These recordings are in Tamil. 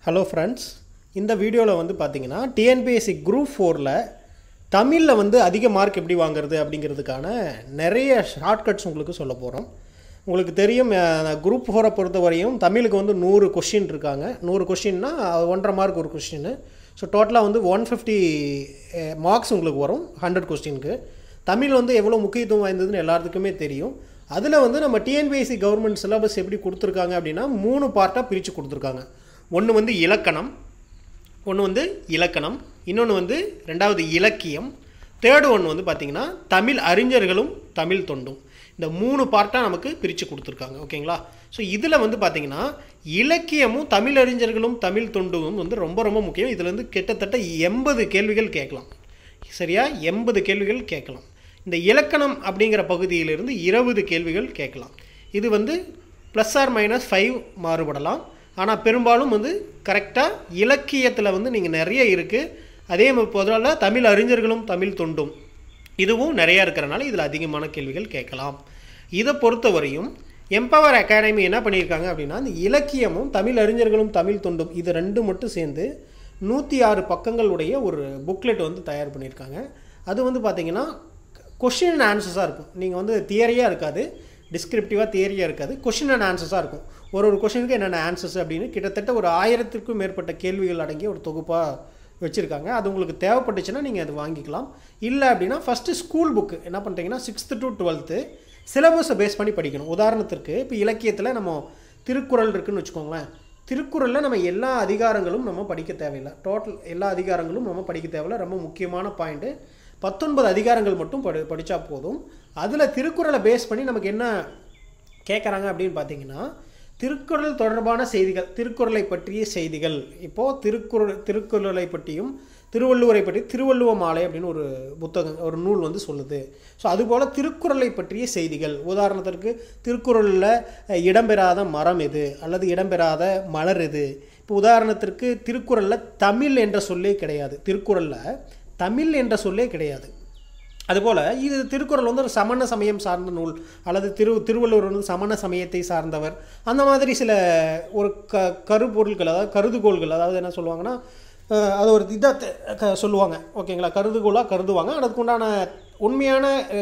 ஹலோ ஃப்ரெண்ட்ஸ் இந்த வீடியோவில் வந்து பார்த்தீங்கன்னா டிஎன்பிஎஸ்சி குரூப் ஃபோரில் தமிழில் வந்து அதிக மார்க் எப்படி வாங்குறது அப்படிங்கிறதுக்கான நிறைய ஷார்ட்கட்ஸ் உங்களுக்கு சொல்ல போகிறோம் உங்களுக்கு தெரியும் குரூப் ஃபோரை பொறுத்த வரையும் தமிழுக்கு வந்து நூறு கொஷின் இருக்காங்க நூறு கொஷின்னா ஒன்றரை மார்க் ஒரு கொஷின் ஸோ டோட்டலாக வந்து ஒன் ஃபிஃப்டி மார்க்ஸ் உங்களுக்கு வரும் ஹண்ட்ரட் கொஸ்டினுக்கு தமிழ் வந்து எவ்வளோ முக்கியத்துவம் வாய்ந்ததுன்னு எல்லாத்துக்குமே தெரியும் அதில் வந்து நம்ம டிஎன்பிஎஸ்சி கவர்மெண்ட் சிலபஸ் எப்படி கொடுத்துருக்காங்க அப்படின்னா மூணு பார்ட்டாக பிரித்து கொடுத்துருக்காங்க ஒன்று வந்து இலக்கணம் ஒன்று வந்து இலக்கணம் இன்னொன்று வந்து ரெண்டாவது இலக்கியம் தேர்டு ஒன்று வந்து பார்த்திங்கன்னா தமிழ் அறிஞர்களும் தமிழ் தொண்டும் இந்த மூணு பார்ட்டாக நமக்கு பிரித்து கொடுத்துருக்காங்க ஓகேங்களா ஸோ இதில் வந்து பார்த்திங்கன்னா இலக்கியமும் தமிழ் அறிஞர்களும் தமிழ் தொண்டும் வந்து ரொம்ப ரொம்ப முக்கியம் இதில் வந்து கிட்டத்தட்ட எண்பது கேள்விகள் கேட்கலாம் சரியா எண்பது கேள்விகள் கேட்கலாம் இந்த இலக்கணம் அப்படிங்கிற பகுதியிலிருந்து இருபது கேள்விகள் கேட்கலாம் இது வந்து ப்ளஸ் ஆர் மைனஸ் ஃபைவ் மாறுபடலாம் ஆனால் பெரும்பாலும் வந்து கரெக்டாக இலக்கியத்தில் வந்து நீங்கள் நிறைய இருக்குது அதே பொதுவாக தமிழ் அறிஞர்களும் தமிழ் தொண்டும் இதுவும் நிறையா இருக்கிறனால இதில் அதிகமான கேள்விகள் கேட்கலாம் இதை பொறுத்தவரையும் எம்பவர் அகாடமி என்ன பண்ணியிருக்காங்க அப்படின்னா இந்த இலக்கியமும் தமிழ் அறிஞர்களும் தமிழ் தொண்டும் இது ரெண்டு மட்டும் சேர்ந்து நூற்றி ஆறு பக்கங்களுடைய ஒரு புக்லெட் வந்து தயார் பண்ணியிருக்காங்க அது வந்து பார்த்திங்கன்னா கொஷின் அண்ட் ஆன்சர்ஸாக இருக்கும் நீங்கள் வந்து தியரியாக இருக்காது டிஸ்கிரிப்டிவாக தியரியாக இருக்காது கொஷின் அண்ட் ஆன்சர்ஸாக இருக்கும் ஒரு ஒரு கொஷினுக்கு என்னென்ன ஆன்சர்ஸ் அப்படின்னு கிட்டத்தட்ட ஒரு ஆயிரத்திற்கும் மேற்பட்ட கேள்விகள் அடங்கிய ஒரு தொகுப்பாக வச்சுருக்காங்க அது உங்களுக்கு தேவைப்பட்டுச்சுன்னா நீங்கள் அது வாங்கிக்கலாம் இல்லை அப்படின்னா ஃபஸ்ட்டு ஸ்கூல் புக்கு என்ன பண்ணுறீங்கன்னா சிக்ஸ்த்து டு டுவெல்த்து சிலபஸை பேஸ் பண்ணி படிக்கணும் உதாரணத்திற்கு இப்போ இலக்கியத்தில் நம்ம திருக்குறள் இருக்குதுன்னு வச்சுக்கோங்களேன் திருக்குறளில் நம்ம எல்லா அதிகாரங்களும் நம்ம படிக்க தேவையில்லை டோட்டல் எல்லா அதிகாரங்களும் நம்ம படிக்க தேவையில்லை ரொம்ப முக்கியமான பாயிண்ட்டு பத்தொன்பது அதிகாரங்கள் மட்டும் படி படித்தா போதும் அதில் திருக்குறளை பேஸ் பண்ணி நமக்கு என்ன கேட்குறாங்க அப்படின்னு பார்த்தீங்கன்னா திருக்குறள் தொடர்பான செய்திகள் திருக்குறளை பற்றிய செய்திகள் இப்போது திருக்குறள் திருக்குறளை பற்றியும் திருவள்ளுவரை பற்றி திருவள்ளுவ மாலை அப்படின்னு ஒரு புத்தகம் ஒரு நூல் வந்து சொல்லுது ஸோ அதுபோல் திருக்குறளை பற்றிய செய்திகள் உதாரணத்திற்கு திருக்குறளில் இடம்பெறாத மரம் எது அல்லது இடம்பெறாத மலர் எது இப்போ உதாரணத்திற்கு திருக்குறளில் தமிழ் என்ற சொல்லே கிடையாது திருக்குறளில் தமிழ் என்ற சொல்லே கிடையாது அதுபோல் இது திருக்குறள் வந்து ஒரு சமண சமயம் சார்ந்த நூல் அல்லது திரு திருவள்ளுவர் வந்து சமண சமயத்தை சார்ந்தவர் அந்த மாதிரி சில ஒரு க கருப்பொருட்கள் அதாவது கருதுகோள்கள் அதாவது என்ன சொல்லுவாங்கன்னா அது ஒரு இதை சொல்லுவாங்க ஓகேங்களா கருதுகோளாக கருதுவாங்க அதுக்குண்டான உண்மையான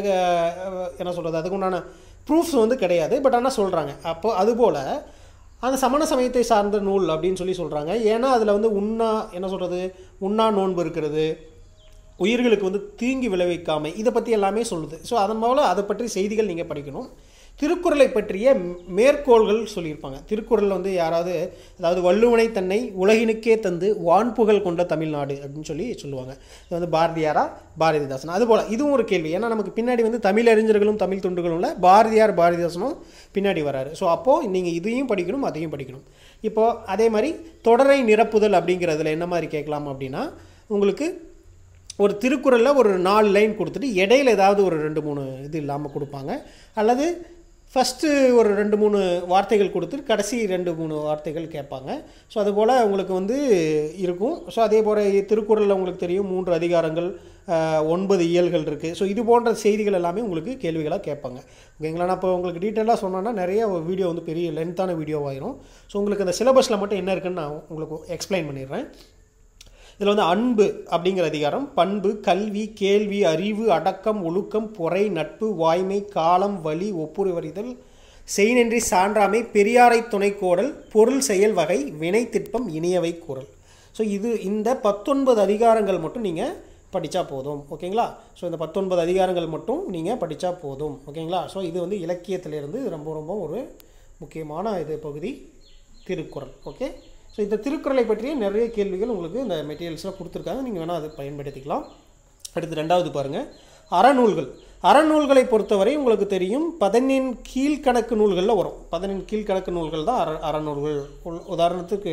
என்ன சொல்கிறது அதுக்குண்டான ப்ரூஃப்ஸ் வந்து கிடையாது பட் ஆனால் சொல்கிறாங்க அப்போ அதுபோல் அந்த சமண சமயத்தை சார்ந்த நூல் அப்படின்னு சொல்லி சொல்கிறாங்க ஏன்னா அதில் வந்து உண்ணா என்ன சொல்கிறது உண்ணா நோன்பு இருக்கிறது உயிர்களுக்கு வந்து தீங்கி விளைவிக்காமை இதை பற்றி எல்லாமே சொல்லுது ஸோ அதன் மூலம் அதை பற்றி செய்திகள் நீங்கள் படிக்கணும் திருக்குறளை பற்றிய மேற்கோள்கள் சொல்லியிருப்பாங்க திருக்குறளில் வந்து யாராவது அதாவது வள்ளுவனை தன்னை உலகினுக்கே தந்து வான்புகழ் கொண்ட தமிழ்நாடு அப்படின்னு சொல்லி சொல்லுவாங்க இது வந்து பாரதியாரா பாரதிதாசன் அதுபோல் இதுவும் ஒரு கேள்வி ஏன்னா நமக்கு பின்னாடி வந்து தமிழ் அறிஞர்களும் தமிழ் தொண்டுகளும் இல்லை பாரதியார் பாரதிதாசனும் பின்னாடி வராரு ஸோ அப்போது நீங்கள் இதையும் படிக்கணும் அதையும் படிக்கணும் இப்போது அதே மாதிரி தொடரை நிரப்புதல் அப்படிங்கிறதுல என்ன மாதிரி கேட்கலாம் அப்படின்னா உங்களுக்கு ஒரு திருக்குறளில் ஒரு நாலு லைன் கொடுத்துட்டு இடையில ஏதாவது ஒரு ரெண்டு மூணு இது இல்லாமல் கொடுப்பாங்க அல்லது ஃபஸ்ட்டு ஒரு ரெண்டு மூணு வார்த்தைகள் கொடுத்துட்டு கடைசி ரெண்டு மூணு வார்த்தைகள் கேட்பாங்க ஸோ அதுபோல் உங்களுக்கு வந்து இருக்கும் ஸோ அதே போல் திருக்குறளில் உங்களுக்கு தெரியும் மூன்று அதிகாரங்கள் ஒன்பது இயல்கள் இருக்குது ஸோ இது போன்ற செய்திகள் எல்லாமே உங்களுக்கு கேள்விகளாக கேட்பாங்க ஓகேங்களா நான் இப்போ உங்களுக்கு டீட்டெயிலாக சொன்னோன்னா நிறைய வீடியோ வந்து பெரிய லென்த்தான வீடியோ ஆயிரும் ஸோ உங்களுக்கு அந்த சிலபஸில் மட்டும் என்ன இருக்குன்னு நான் உங்களுக்கு எக்ஸ்பிளைன் பண்ணிடுறேன் இதில் வந்து அன்பு அப்படிங்கிற அதிகாரம் பண்பு கல்வி கேள்வி அறிவு அடக்கம் ஒழுக்கம் பொறை நட்பு வாய்மை காலம் வழி ஒப்புரவறிதல் செய்நன்றி சான்றாமை பெரியாரை துணைக்கோடல் பொருள் செயல் வகை வினை திட்பம் இனியவை குரல் ஸோ இது இந்த பத்தொன்பது அதிகாரங்கள் மட்டும் நீங்கள் படித்தா போதும் ஓகேங்களா ஸோ இந்த பத்தொன்பது அதிகாரங்கள் மட்டும் நீங்கள் படித்தா போதும் ஓகேங்களா ஸோ இது வந்து இலக்கியத்திலேருந்து ரொம்ப ரொம்ப ஒரு முக்கியமான இது பகுதி திருக்குறள் ஓகே ஸோ இந்த திருக்குறளை பற்றிய நிறைய கேள்விகள் உங்களுக்கு இந்த மெட்டீரியல்ஸில் கொடுத்துருக்காங்க நீங்கள் வேணால் அதை பயன்படுத்திக்கலாம் அடுத்து ரெண்டாவது பாருங்கள் அறநூல்கள் அறநூல்களை பொறுத்தவரை உங்களுக்கு தெரியும் பதினெண் கீழ்கணக்கு நூல்களில் வரும் பதினெண் கீழ்கணக்கு நூல்கள் தான் அற அறநூல்கள் உதாரணத்துக்கு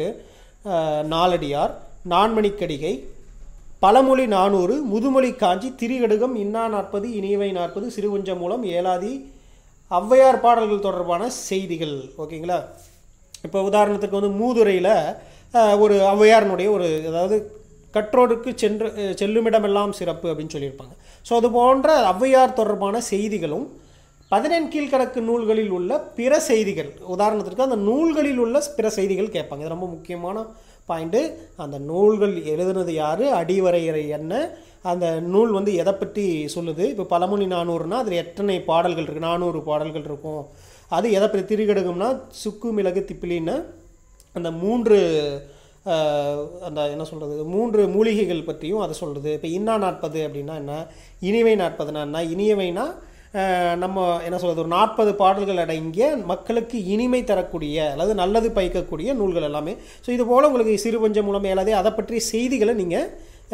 நாலடியார் நான்மணிக்கடிகை பழமொழி நானூறு முதுமொழி காஞ்சி திரிகடுகம் இன்னா நாற்பது இனியவை நாற்பது சிறுவஞ்ச மூலம் ஏலாதி ஔவையார் பாடல்கள் தொடர்பான செய்திகள் ஓகேங்களா இப்போ உதாரணத்துக்கு வந்து மூதுரையில் ஒரு ஔவையாரனுடைய ஒரு அதாவது கற்றோருக்கு சென்று செல்லுமிடமெல்லாம் சிறப்பு அப்படின்னு சொல்லியிருப்பாங்க ஸோ அது போன்ற ஔவையார் தொடர்பான செய்திகளும் பதினெண் கீழ்கணக்கு நூல்களில் உள்ள பிற செய்திகள் உதாரணத்திற்கு அந்த நூல்களில் உள்ள பிற செய்திகள் கேட்பாங்க இது ரொம்ப முக்கியமான பாயிண்ட்டு அந்த நூல்கள் எழுதுனது யார் அடிவரையறை என்ன அந்த நூல் வந்து எதை பற்றி சொல்லுது இப்போ பழமொழி நானூறுனா அதில் எத்தனை பாடல்கள் இருக்குது நானூறு பாடல்கள் இருக்கும் அது எதை பற்றி திரிகடுகம்னா சுக்கு மிளகு திப்பிலின்னு அந்த மூன்று ஆஹ், அந்த என்ன சொல்கிறது மூன்று மூலிகைகள் பற்றியும் அதை சொல்கிறது இப்போ இன்னா நாற்பது அப்படின்னா என்ன இனிவை நாற்பதுனா என்ன இனியவைனா ஆஹ், நம்ம என்ன சொல்கிறது ஒரு நாற்பது பாடல்கள் அடங்கிய மக்களுக்கு இனிமை தரக்கூடிய அல்லது நல்லது பயக்கக்கூடிய நூல்கள் எல்லாமே ஸோ இது போல் உங்களுக்கு சிறுபஞ்சம் மூலம் எல்லாதே அதை பற்றிய செய்திகளை நீங்கள்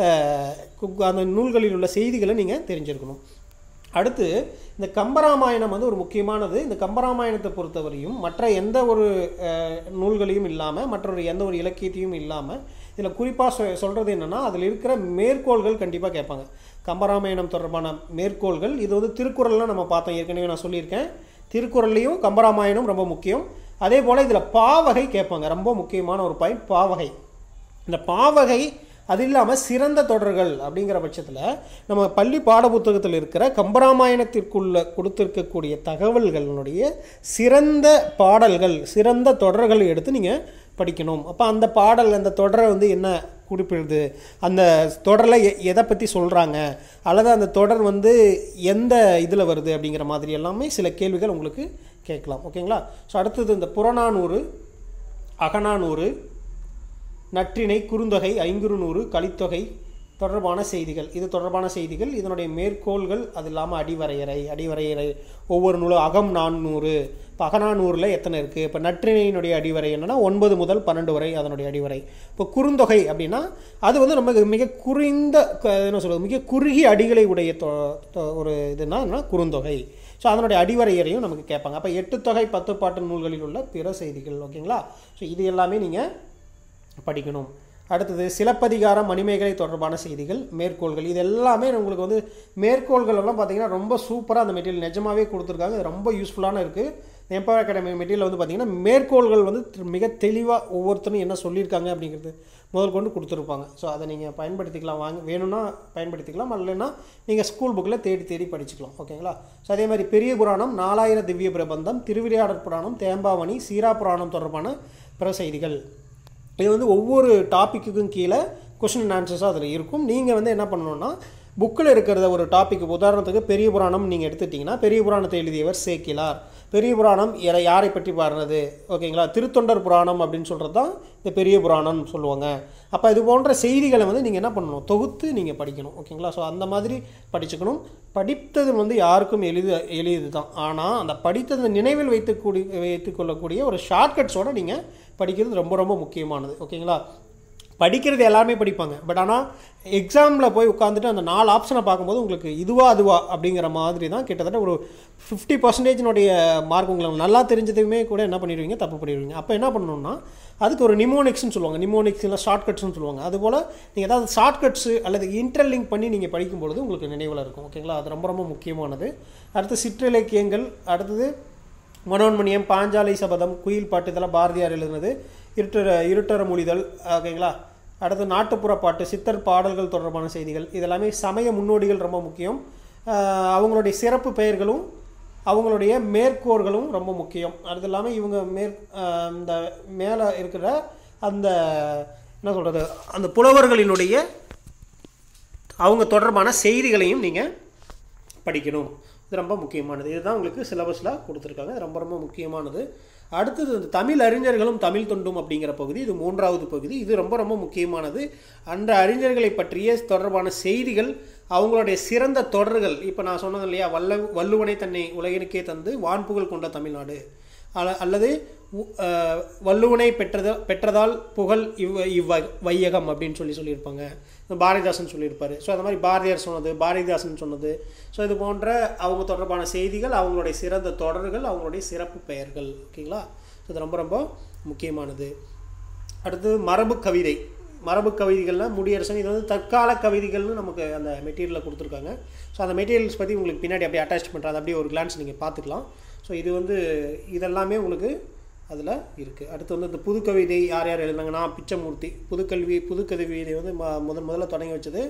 அந்த நூல்களில் உள்ள செய்திகளை நீங்கள் தெரிஞ்சிருக்கணும் அடுத்து இந்த கம்பராமாயணம் வந்து ஒரு முக்கியமானது இந்த கம்பராமாயணத்தை பொறுத்தவரையும் மற்ற எந்த ஒரு அஹ், நூல்களையும் இல்லாமல் மற்றொரு எந்த ஒரு இலக்கியத்தையும் இல்லாமல் இதில் குறிப்பாக சொ சொல்கிறது என்னென்னா அதில் இருக்கிற மேற்கோள்கள் கண்டிப்பாக கேட்பாங்க கம்பராமாயணம் தொடர்பான மேற்கோள்கள் இது வந்து திருக்குறள்லாம் நம்ம பார்த்தோம் ஏற்கனவே நான் சொல்லியிருக்கேன் திருக்குறள்லையும் கம்பராமாயணம் ரொம்ப முக்கியம் அதே போல் இதில் பாவகை கேட்பாங்க ரொம்ப முக்கியமான ஒரு பாயிண்ட் பாவகை இந்த பாவகை அது இல்லாமல் சிறந்த தொடர்கள் அப்படிங்கிற பட்சத்தில் நம்ம பள்ளி பாடப்புத்தகத்தில் இருக்கிற கம்பராமாயணத்திற்குள்ள கொடுத்துருக்கக்கூடிய தகவல்களினுடைய சிறந்த பாடல்கள் சிறந்த தொடர்களை எடுத்து நீங்கள் படிக்கணும் அப்போ அந்த பாடல் அந்த தொடரை வந்து என்ன குறிப்பிடுது அந்த தொடரில் எ எதை பற்றி சொல்கிறாங்க அல்லது அந்த தொடர் வந்து எந்த இதில் வருது அப்படிங்கிற மாதிரி எல்லாமே சில கேள்விகள் உங்களுக்கு கேட்கலாம் ஓகேங்களா ஸோ அடுத்தது இந்த புறநானூறு அகநானூறு நற்றிணை குறுந்தொகை ஐங்குறுநூறு கலித்தொகை தொடர்பான செய்திகள் இது தொடர்பான செய்திகள் இதனுடைய மேற்கோள்கள் அது இல்லாமல் அடிவரையறை அடிவரையறை ஒவ்வொரு நூலும் அகம் நானூறு இப்போ அகநானூறில் எத்தனை இருக்குது இப்போ நற்றிணையினுடைய அடிவரை என்னன்னா ஒன்பது முதல் பன்னெண்டு வரை அதனுடைய அடிவரை இப்போ குறுந்தொகை அப்படின்னா அது வந்து நம்ம மிக குறைந்த க- என்ன சொல்கிறது மிக குறுகிய அடிகளை உடைய தொ- தொ- ஒரு இதுனா என்ன? குறுந்தொகை ஸோ அதனுடைய அடிவரையறையும் நமக்கு கேட்பாங்க அப்போ எட்டு தொகை பத்து பாட்டு நூல்களில் உள்ள பிற செய்திகள் ஓகேங்களா ஸோ இது எல்லாமே நீங்கள் படிக்கணும் அடுத்தது சிலப்பதிகாரம் மணிமேகலை தொடர்பான செய்திகள் மேற்கோள்கள் இது எல்லாமே உங்களுக்கு வந்து மேற்கோள்கள் எல்லாம் பார்த்தீங்கன்னா ரொம்ப சூப்பராக அந்த மெட்டீரியல் நிஜமாவே கொடுத்துருக்காங்க இது ரொம்ப யூஸ்ஃபுல்லான இருக்குது எம்பவர் அகாடமி மெட்டீரியல் வந்து பார்த்தீங்கன்னா மேற்கோள்கள் வந்து தி- மிக தெளிவாக ஒவ்வொருத்தரும் என்ன சொல்லியிருக்காங்க அப்படிங்கிறது முதல் கொண்டு கொடுத்துருப்பாங்க ஸோ அதை நீங்கள் பயன்படுத்திக்கலாம் வாங்க வேணும்னா பயன்படுத்திக்கலாம் இல்லைன்னா நீங்கள் ஸ்கூல் புக்கில் தேடி தேடி படிச்சுக்கலாம் ஓகேங்களா ஸோ அதே மாதிரி பெரிய புராணம் நாலாயிர திவ்ய பிரபந்தம் திருவிளையாடற் புராணம் தேம்பாவணி சீரா புராணம் தொடர்பான பிற செய்திகள் இது வந்து ஒவ்வொரு டாப்பிக்குக்கும் கீழே கொஷின் அண்ட் ஆன்சர்ஸாக அதில் இருக்கும் நீங்கள் வந்து என்ன பண்ணணும்னா புக்கில் இருக்கிறத ஒரு டாபிக் உதாரணத்துக்கு பெரிய புராணம் நீங்கள் எடுத்துட்டிங்கன்னா பெரிய புராணத்தை எழுதியவர் சேக்கிலார் பெரிய புராணம் யாரை யாரை பற்றி பாடுறது ஓகேங்களா திருத்தொண்டர் புராணம் அப்படின்னு சொல்கிறது தான் இந்த பெரிய புராணம்னு சொல்லுவாங்க அப்போ இது போன்ற செய்திகளை வந்து நீங்கள் என்ன பண்ணணும் தொகுத்து நீங்கள் படிக்கணும் ஓகேங்களா ஸோ அந்த மாதிரி படிச்சுக்கணும் படித்தது வந்து யாருக்கும் எளிது எளிது தான் ஆனால் அந்த படித்ததை நினைவில் வைத்துக்கூடி வைத்துக்கொள்ளக்கூடிய ஒரு ஷார்ட்கட்ஸோடு நீங்கள் படிக்கிறது ரொம்ப ரொம்ப முக்கியமானது ஓகேங்களா படிக்கிறது எல்லாருமே படிப்பாங்க பட் ஆனால் எக்ஸாமில் போய் உட்காந்துட்டு அந்த நாலு ஆப்ஷனை பார்க்கும்போது உங்களுக்கு இதுவா அதுவா அப்படிங்கிற மாதிரி தான் கிட்டத்தட்ட ஒரு ஃபிஃப்டி பர்சன்டேஜினுடைய மார்க் உங்களுக்கு நல்லா தெரிஞ்சதுமே கூட என்ன பண்ணிடுவீங்க தப்பு பண்ணிடுவீங்க அப்போ என்ன பண்ணணும்னா அதுக்கு ஒரு நிமோனிக்ஸ்னு சொல்லுவாங்க நிமோனிக்ஸ் இல்லை ஷார்ட்கட்ஸ்னு சொல்லுவாங்க அதுபோல் நீங்கள் ஏதாவது ஷார்ட்கட்ஸு அல்லது இன்டர்லிங்க் பண்ணி நீங்கள் படிக்கும்பொழுது உங்களுக்கு நினைவில் இருக்கும் ஓகேங்களா அது ரொம்ப ரொம்ப முக்கியமானது அடுத்து சிற்றிலக்கியங்கள் அடுத்தது மனோன்மணியம் பாஞ்சாலை சபதம் குயில் பாட்டு இதெல்லாம் பாரதியார் எழுதுனது இருட்டர இருட்டர மொழிதல் ஓகேங்களா அடுத்து நாட்டுப்புற பாட்டு சித்தர் பாடல்கள் தொடர்பான செய்திகள் இதெல்லாமே சமய முன்னோடிகள் ரொம்ப முக்கியம் ஆஹ் அவங்களுடைய சிறப்பு பெயர்களும் அவங்களுடைய மேற்கோர்களும் ரொம்ப முக்கியம் அது இல்லாமல் இவங்க மேற் ஆஹ் இந்த மேலே இருக்கிற அந்த என்ன சொல்கிறது அந்த புலவர்களினுடைய அவங்க தொடர்பான செய்திகளையும் நீங்கள் படிக்கணும் இது ரொம்ப முக்கியமானது இதுதான் உங்களுக்கு சிலபஸில் கொடுத்துருக்காங்க இது ரொம்ப ரொம்ப முக்கியமானது அடுத்தது இந்த தமிழ் அறிஞர்களும் தமிழ் தொண்டும் அப்படிங்கிற பகுதி இது மூன்றாவது பகுதி இது ரொம்ப ரொம்ப முக்கியமானது அந்த அறிஞர்களை பற்றிய தொடர்பான செய்திகள் அவங்களுடைய சிறந்த தொடர்கள் இப்போ நான் சொன்னது இல்லையா வல்ல வள்ளுவனை தன்னை உலகிற்கே தந்து வான்புகழ் கொண்ட தமிழ்நாடு அல்ல- அல்லது உ- அஹ், வள்ளுவனை பெற்றத பெற்றதால் புகழ் இவ் இவ்வ வையகம் அப்படின்னு சொல்லி சொல்லியிருப்பாங்க பாரதிதாசன் சொல்லியிருப்பாரு ஸோ அந்த மாதிரி பாரதியார் சொன்னது பாரதிதாசன் சொன்னது ஸோ இது போன்ற அவங்க தொடர்பான செய்திகள் அவங்களுடைய சிறந்த தொடர்கள் அவங்களுடைய சிறப்பு பெயர்கள் ஓகேங்களா ஸோ இது ரொம்ப ரொம்ப முக்கியமானது அடுத்து மரபு கவிதை மரபு கவிதைகள்லாம் முடியரசன் இது வந்து தற்கால கவிதைகள்னு நமக்கு அந்த மெட்டீரியலில் கொடுத்துருக்காங்க ஸோ அந்த மெட்டீரியல்ஸ் பற்றி உங்களுக்கு பின்னாடி அப்படியே அட்டாச் பண்ணுறது அப்படியே ஒரு கிளான்ஸ் நீங்கள் பார்த்துக்கலாம் ஸோ இது வந்து இதெல்லாமே உங்களுக்கு அதில் இருக்குது அடுத்து வந்து இந்த புது கவிதை யார் யார் எழுதுனாங்கன்னா பிச்சமூர்த்தி புதுக்கல்வி புதுக்கவிதை வந்து ம முதன் முதல்ல தொடங்கி வச்சது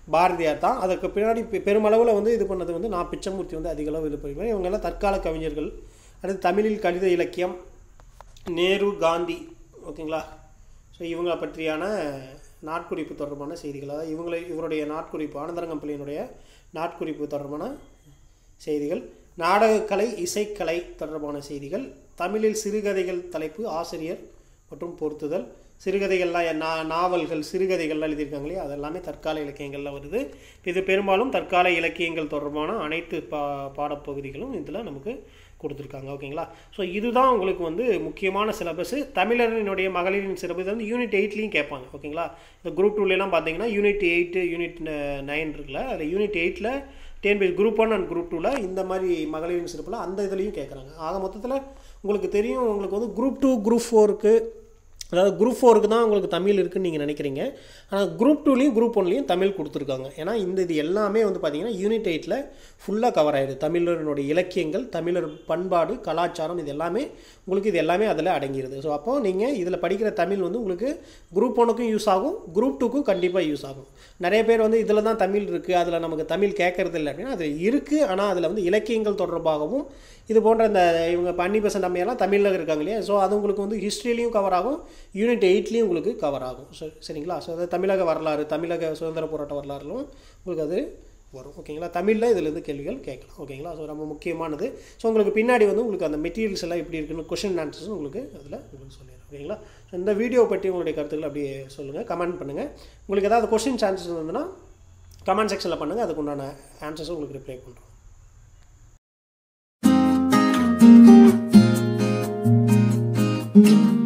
பாரதியார் தான் அதற்கு பின்னாடி பெ- பெருமளவில் வந்து இது பண்ணது வந்து நான் பிச்சமூர்த்தி வந்து அதிக அளவு இது பண்ணிருப்பேன் இவங்க எல்லாம் தற்கால கவிஞர்கள் அடுத்து தமிழில் கடித இலக்கியம் நேரு காந்தி ஓகேங்களா ஸோ இவங்களை பற்றியான நாட்குறிப்பு தொடர்பான செய்திகள் அதாவது இவங்களை இவருடைய நாட்குறிப்பு ஆனந்தரங்கம் பிள்ளையினுடைய நாட்குறிப்பு தொடர்பான செய்திகள் நாடகக்கலை இசைக்கலை தொடர்பான செய்திகள் தமிழில் சிறுகதைகள் தலைப்பு ஆசிரியர் மற்றும் பொருத்துதல் சிறுகதைகள்லாம் என்ன- நா நாவல்கள் சிறுகதைகள்லாம் எழுதியிருக்காங்க இல்லையா அதெல்லாமே தற்கால இலக்கியங்களில் வருது இது பெரும்பாலும் தற்கால இலக்கியங்கள் தொடர்பான அனைத்து பா பாடப்பகுதிகளும் இதில் நமக்கு கொடுத்துருக்காங்க ஓகேங்களா ஸோ இதுதான் உங்களுக்கு வந்து முக்கியமான சிலபஸ் தமிழரினுடைய மகளிரின் சிலபஸ் வந்து யூனிட் எயிட்லேயும் கேட்பாங்க ஓகேங்களா இந்த குரூப் டூலாம் பார்த்தீங்கன்னா யூனிட் எயிட்டு யூனிட் நைன் இருக்குல்ல அதில் யூனிட் எயிட்டில் TNPS group one and group டூவில் இந்த மாதிரி மகளிரின் சிறப்பில் அந்த இதுலேயும் கேட்குறாங்க ஆக மொத்தத்தில் உங்களுக்கு தெரியும் உங்களுக்கு வந்து குரூப் டூ குரூப் ஃபோருக்கு அதாவது குரூப் ஃபோருக்கு தான் உங்களுக்கு தமிழ் இருக்குன்னு நீங்கள் நினைக்கிறீங்க ஆனால் குரூப் டூலேயும் குரூப் ஒன்லேயும் தமிழ் கொடுத்துருக்காங்க ஏன்னா இந்த இது எல்லாமே வந்து பார்த்தீங்கன்னா யூனிட் எயிட்டில் ஃபுல்லாக கவர் ஆயிடுது தமிழர்களுடைய இலக்கியங்கள் தமிழர் பண்பாடு கலாச்சாரம் இது எல்லாமே உங்களுக்கு இது எல்லாமே அதில் அடங்கிடுது ஸோ அப்போ நீங்கள் இதில் படிக்கிற தமிழ் வந்து உங்களுக்கு குரூப் ஒனுக்கும் யூஸ் ஆகும் குரூப் டூக்கும் கண்டிப்பாக யூஸ் ஆகும் நிறைய பேர் வந்து இதில் தான் தமிழ் இருக்குது அதில் நமக்கு தமிழ் கேட்கறது இல்லை அப்படின்னா அது இருக்குது ஆனால் அதில் வந்து இலக்கியங்கள் தொடர்பாகவும் இது போன்ற இந்த இவங்க பன்னி பெசன்ட் அம்மையெல்லாம் தமிழில் இருக்காங்க இல்லையா ஸோ அது உங்களுக்கு வந்து ஹிஸ்ட்ரிலையும் கவர் ஆகும் யூனிட் எயிட்லேயும் உங்களுக்கு கவர் ஆகும் ஸோ சரிங்களா ஸோ அது தமிழக வரலாறு தமிழக சுதந்திர போராட்ட வரலாறுலும் உங்களுக்கு அது வரும் ஓகேங்களா தமிழில் இதுலேருந்து கேள்விகள் கேட்கலாம் ஓகேங்களா ஸோ ரொம்ப முக்கியமானது ஸோ உங்களுக்கு பின்னாடி வந்து உங்களுக்கு அந்த மெட்டீரியல்ஸ் எல்லாம் எப்படி இருக்குன்னு கொஷின் ஆன்சர்ஸ் உங்களுக்கு அதில் உங்களுக்கு சொல்லிடுறேன் ஓகேங்களா ஸோ இந்த வீடியோ பற்றி உங்களுடைய கருத்துக்களை அப்படியே சொல்லுங்கள் கமெண்ட் பண்ணுங்கள் உங்களுக்கு ஏதாவது கொஷின் ஆன்சர்ஸ் இருந்ததுன்னா கமெண்ட் செக்ஷனில் பண்ணுங்கள் அதுக்கு உண்டான ஆன்சர்ஸும் உங்களுக்கு ரிப்ளை பண்ணுறோம் thank you